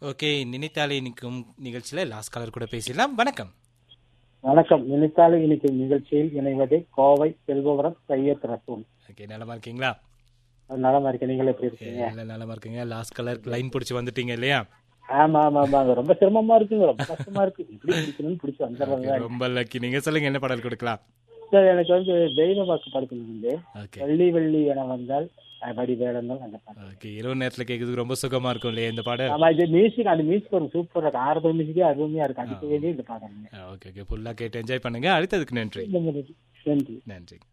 okay நினைத்தாலே நிற்கும் நிகழ்ச்சியில் லாஸ்ட் காலர் கூட பேசிடலாம் வணக்கம் வணக்கம் நினைத்தாலே இன்னைக்கு நிகழ்ச்சியில் இணைவது கோவை செல்வபுரம் சையத் ரசூல் ஓகே நலமா இருக்கீங்களா நலமா இருக்க நீங்கள் எப்படி இருக்கீங்க எல்லாம் நலமா இருக்குங்க லாஸ்ட் கலர் லைன் பிடிச்சி வந்துட்டீங்க இல்லையா ஆமா ஆமா ஆமாங்க ரொம்ப சிரமமா இருக்குங்க ரொம்ப கஷ்டமா இருக்கு எப்படி பிடிக்கணும்னு பிடிச்சி வந்துடுறாங்க Okay, ரொம்ப லக்கி நீங்க சொல்லுங்க என்ன பாடல் கொடுக்கலாம் சார் எனக்கு வந்து தெய்வ வாக்கு படத்துல இருந்து ஓகே வெள்ளி வெள்ளி என வந்தால் அஹ், வடி வேடங்கள் அந்த பாட்டு ஓகே இரவு நேரத்துல கேட்கறதுக்கு ரொம்ப சுகமா இருக்கும் இல்லையா இந்த பாடல் ஆமா இது மியூசிக் அந்த மியூசிக் ஒரு சூப்பரா இருக்கு ஆறு மியூசிக்கே அருமையா இருக்கு அதுக்கு வேண்டிய இந்த பாடல் ஓகே ஓகே ஃபுல்லா கேட்டு என்ஜாய் பண்ணுங்க அடுத்ததுக்கு நன்றி நன்றி நன்றி